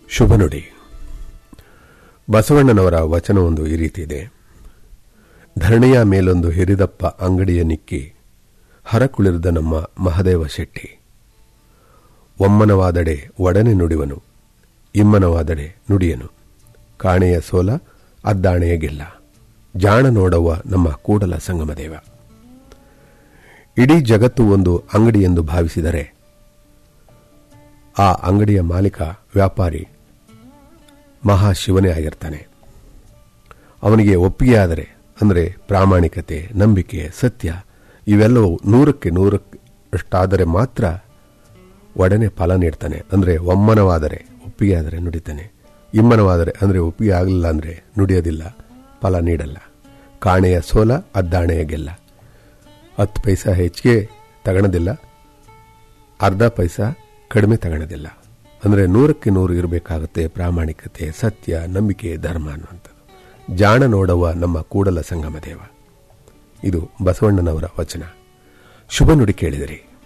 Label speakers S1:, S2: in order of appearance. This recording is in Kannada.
S1: ಶುಭ ನುಡಿ ಬಸವಣ್ಣನವರ ವಚನವೊಂದು ಈ ರೀತಿ ಇದೆ ಧರಣಿಯ ಮೇಲೊಂದು ಹಿರಿದಪ್ಪ ಅಂಗಡಿಯ ನಿಕ್ಕಿ ಹರಕುಳಿರ್ದ ನಮ್ಮ ಮಹದೇವ ಶೆಟ್ಟಿ ಒಮ್ಮನವಾದಡೆ ಒಡನೆ ನುಡಿವನು ಇಮ್ಮನವಾದಡೆ ನುಡಿಯನು ಕಾಣೆಯ ಸೋಲ ಅದ್ದಾಣೆಯ ಗೆಲ್ಲ ಜಾಣ ನೋಡವ್ವ ನಮ್ಮ ಕೂಡಲ ಸಂಗಮದೇವ ಇಡೀ ಜಗತ್ತು ಒಂದು ಅಂಗಡಿ ಎಂದು ಭಾವಿಸಿದರೆ ಆ ಅಂಗಡಿಯ ಮಾಲೀಕ ವ್ಯಾಪಾರಿ ಮಹಾಶಿವನೇ ಆಗಿರ್ತಾನೆ ಅವನಿಗೆ ಒಪ್ಪಿಗೆ ಆದರೆ ಅಂದರೆ ಪ್ರಾಮಾಣಿಕತೆ ನಂಬಿಕೆ ಸತ್ಯ ಇವೆಲ್ಲವೂ ನೂರಕ್ಕೆ ನೂರಕ್ಕಷ್ಟಾದರೆ ಮಾತ್ರ ಒಡನೆ ಫಲ ನೀಡ್ತಾನೆ ಅಂದರೆ ಒಮ್ಮನವಾದರೆ ಒಪ್ಪಿಗೆ ಆದರೆ ನುಡಿತಾನೆ ಇಮ್ಮನವಾದರೆ ಅಂದರೆ ಒಪ್ಪಿಗೆ ಆಗಲಿಲ್ಲ ಅಂದರೆ ನುಡಿಯೋದಿಲ್ಲ ಫಲ ನೀಡಲ್ಲ ಕಾಣೆಯ ಸೋಲ ಅದ್ದಾಣೆಯ ಗೆಲ್ಲ ಹತ್ತು ಪೈಸಾ ಹೆಚ್ಚಿಗೆ ತಗೊಳೋದಿಲ್ಲ ಅರ್ಧ ಪೈಸಾ ಕಡಿಮೆ ತಗೊಳ್ಳೋದಿಲ್ಲ ಅಂದರೆ ನೂರಕ್ಕೆ ನೂರು ಇರಬೇಕಾಗುತ್ತೆ ಪ್ರಾಮಾಣಿಕತೆ ಸತ್ಯ ನಂಬಿಕೆ ಧರ್ಮ ಅನ್ನುವಂಥದ್ದು ಜಾಣ ನೋಡವ ನಮ್ಮ ಕೂಡಲ ಸಂಗಮ ದೇವ ಇದು ಬಸವಣ್ಣನವರ ವಚನ ಶುಭ ನುಡಿ ಕೇಳಿದಿರಿ